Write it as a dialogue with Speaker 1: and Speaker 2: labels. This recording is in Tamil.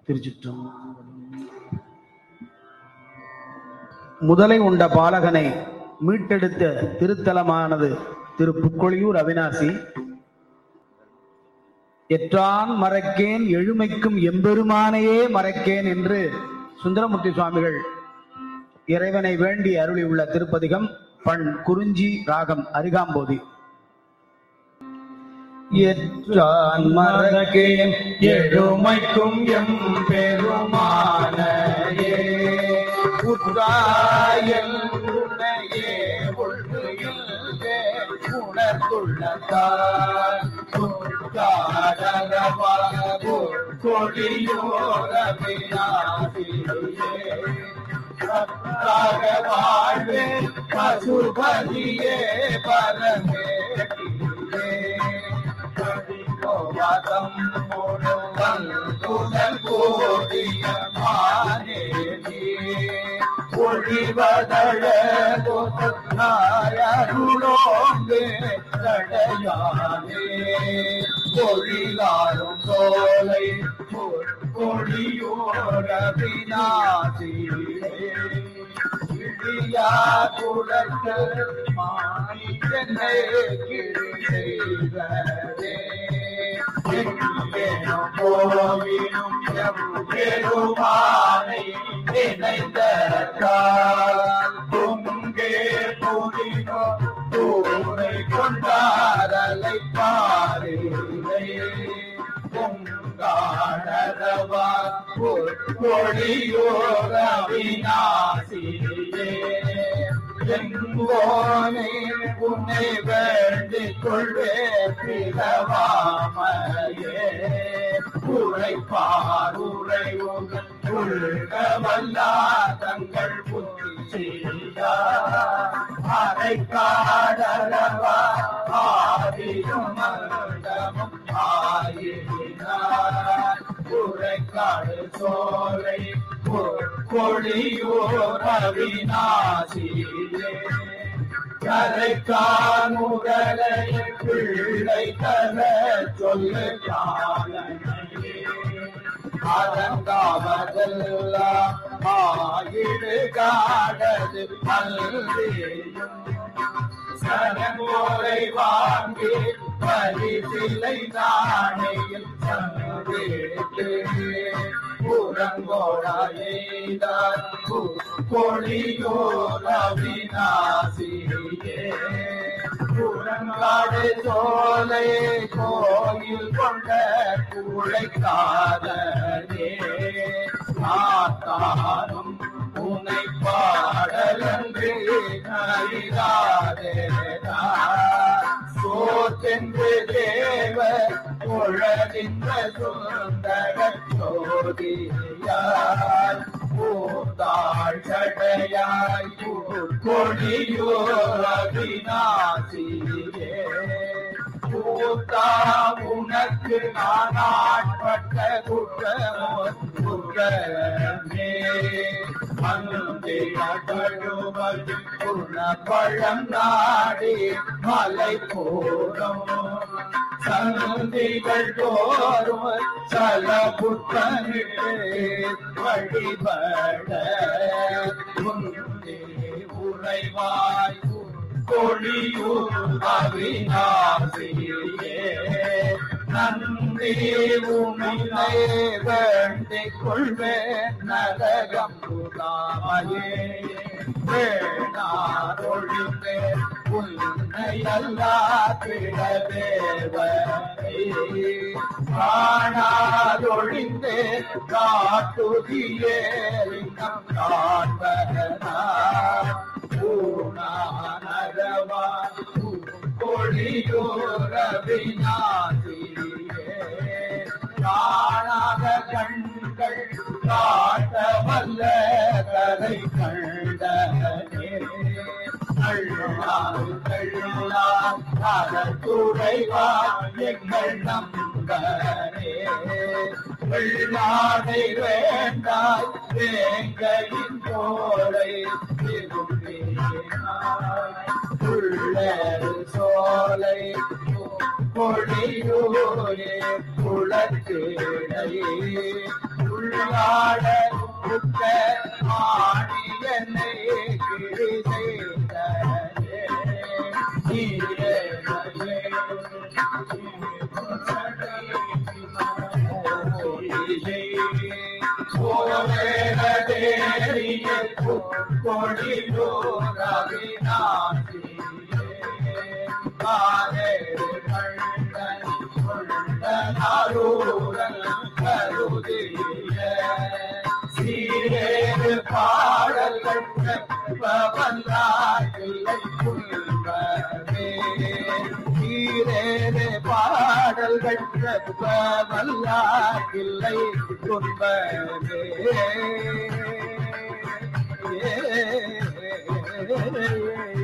Speaker 1: திருச்சிற்றம்பலம் முதலை உண்ட பாலகனை மீட்டெடுத்த திருத்தலமானது திரு புக்கொழியூர் அவினாசி எற்றான் மறக்கேன் எழுமைக்கும் எம்பெருமானையே மறக்கேன் என்று சுந்தரமூர்த்தி சுவாமிகள் இறைவனை வேண்டி அருளியுள்ள திருப்பதிகம் பண் குறிஞ்சி ராகம் அரிகாம்போதி எற்றான் மறக்கேன் எழுமைக்கும் எம்பெருமானையே உற்றாயல் உன்னையே உள்கையில்வே உணர்ந்துள்ளதால் உற்றாடரவாகோ கொடியோரவினாசியே பத்தாக வாழ்வே பசுபதியே பரமேட்டியே கோவாதம் முழுவல் புனல் கோடிய மானேனியே ஒழிவதழ நாயருளோண்டு தடையானே பொழிலாரும் தோலை கொடியோர வினாசியே இடியா குடக்க மாணிக்கனே கிழிசெய்ததே எங்கேனும் போவினும் எவ்வெருமானை நினைந்த பொங்கே போதினோ தூரை கொண்டாரலை பாரிலை பொங்காடரவா பொழியோர வினாசியே எங்கோனே உன்னை வேண்டிக் கொள்வே பிறவாமையே உரைப்பார் உரை உள்க வல்லா தங்கள் புத்தி செய்யா அரை காடரவா ஆதியும் மண்டமும் ஆயினார் உரைக்காடு சோலை கொடியோர் அவிநாசியே கரைக்கான் உடலை பிள்ளை தர சொல்லு அறங்காவதெல்லாம் ஆயிடு காடது அல்வேயும் சனங்கோரை வாங்கி பரிசிலை நாணையில் சங்கேட்டு புறங்கோடாயிதான் கொடியோர் அவிநாசியே புறங்காடு சோலை கோயில் கொண்ட குழைக்காதே ஆத்தாரும் உனை பாடலன்று அறியாதே சோத்தென்று தேவ குழலிந்த சுந்தர சோதியார் பூந்தாள் சடையாய் கொடியோர் அவிநாசியே பூத்தா உனக்கு நான் ஆட்பட்ட குற்றமோ குற்றமே அங்கே நடுவது பழம் நாடி மலை போடும் சந்திகள் தோறும் சல புத்தனிட்டு வழிபட உன்னே உறைவாய் கொடியூர் அவிநாசியே நன்றி உன்னை வேண்டிக் கொள்வேன் நரகம் புதாமையே வேணாரொழிந்தே உன்னை அல்லா கிடதேவனை காணாதொழிந்தே காட்டுதியே லிங்கம் காண்பனா பூணானரவா கொடியோர விநாசியே காணாத கண்கள் காட்ட வல்ல கரை கண்டனே அள்ளால் கள்ளால் அறத்துறைவா எங்கள் நம்பனே வெள்ளாடை வேண்டாய் வேங்கையின் தோளை திரும்பினாய் உள்ளேறு சோலை கொடியூரே குளத்திடையே உள்ள ஆட புக்க ஆடியனை கிரி செய்தே நீரே பாடல்கள் வல்லாயில்லை புல்வமே நீரேரே பாடல்கள் வல்லாயில்லை துன்பமே